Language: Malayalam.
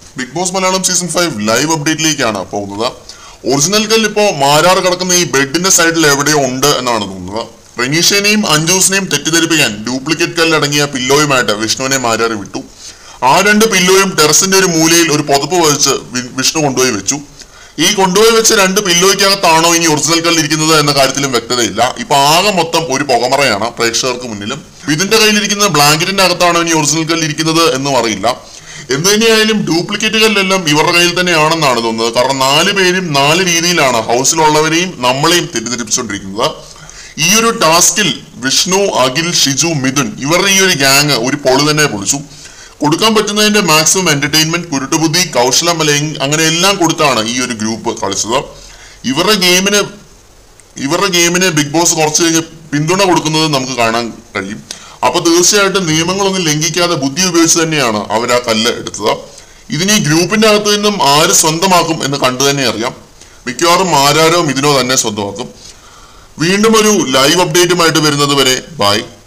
big boss Malayalam season five live അപ്ഡേറ്റിലേക്കാണ് പോകുന്നത് ഒറിജിനൽ കല്ല് ഇപ്പോ മാരാറ് കിടക്കുന്ന ഈ ബെഡിന്റെ സൈഡിൽ എവിടെയോ ഉണ്ട് എന്നാണ് തോന്നുന്നത് റെനീഷനെയും അഞ്ജൂസിനെയും തെറ്റിദ്ധരിപ്പിക്കാൻ ഡ്യൂപ്ലിക്കേറ്റ് കല്ല് അടങ്ങിയ പില്ലോയുമായിട്ട് വിഷ്ണുവിനെ മാരാറ് വിട്ടു ആ രണ്ട് പില്ലോയും ടെറസിന്റെ ഒരു മൂലയിൽ ഒരു പുതപ്പ് വഹിച്ച് വി- വിഷ്ണു കൊണ്ടുപോയി വെച്ചു ഈ കൊണ്ടുപോയി വെച്ച രണ്ട് പില്ലോയ്ക്കകത്താണോ ഇനി ഒറിജിനൽ കല്ല് ഇരിക്കുന്നത് എന്ന കാര്യത്തിലും വ്യക്തതയില്ല ഇപ്പൊ ആകെ മൊത്തം ഒരു പുകമറയാണ് പ്രേക്ഷകർക്ക് മുന്നിലും ഇതിന്റെ കയ്യിലിരിക്കുന്ന ബ്ലാങ്കറ്റിന്റെ അകത്താണോ ഇനി ഒറിജിനൽ കല്ല് ഇരിക്കുന്നത് എന്നും അറിയില്ല എന്ത് തന്നെയായാലും ഡ്യൂപ്ലിക്കേറ്റ് കല്ലെല്ലാം ഇവരുടെ കയ്യിൽ തന്നെയാണെന്നാണ് തോന്നുന്നത് കാരണം നാല് പേരും നാല് രീതിയിലാണ് ഹൗസിലുള്ളവരെയും നമ്മളെയും തെറ്റിദ്ധരിപ്പിച്ചുകൊണ്ടിരിക്കുന്നത് ഈ ഒരു ടാസ്കിൽ വിഷ്ണു അഖിൽ ഷിജു മിഥുൻ ഇവരുടെ ഈ ഒരു ഗ്യാങ് ഒരു പൊളി തന്നെ പൊളിച്ചു കൊടുക്കാൻ പറ്റുന്നതിന്റെ മാക്സിമം എന്റർടൈൻമെന്റ് കുരുട്ടുബുദ്ധി കൗശലം അല്ലെങ്കിൽ അങ്ങനെ എല്ലാം കൊടുത്താണ് ഈ ഒരു ഗ്രൂപ്പ് കളിച്ചത് ഇവരുടെ ഗെയിമിന് ഇവരുടെ ഗെയിമിന് ബിഗ് ബോസ് കുറച്ച് കഴിഞ്ഞ് പിന്തുണ കൊടുക്കുന്നത് നമുക്ക് കാണാൻ കഴിയും അപ്പൊ തീർച്ചയായിട്ടും നിയമങ്ങളൊന്നും ലംഘിക്കാതെ ബുദ്ധി ഉപയോഗിച്ച് തന്നെയാണ് അവർ ആ കല്ല് എടുത്തത് ഇതിന് ഈ ഗ്രൂപ്പിന്റെ അകത്ത് നിന്നും ആര് സ്വന്തമാക്കും എന്ന് കണ്ടു തന്നെ അറിയാം മിക്കവാറും ആരാരോ ഇതിനോ തന്നെ സ്വന്തമാക്കും വീണ്ടും ഒരു ലൈവ് അപ്ഡേറ്റുമായിട്ട് വരുന്നത് വരെ ബൈ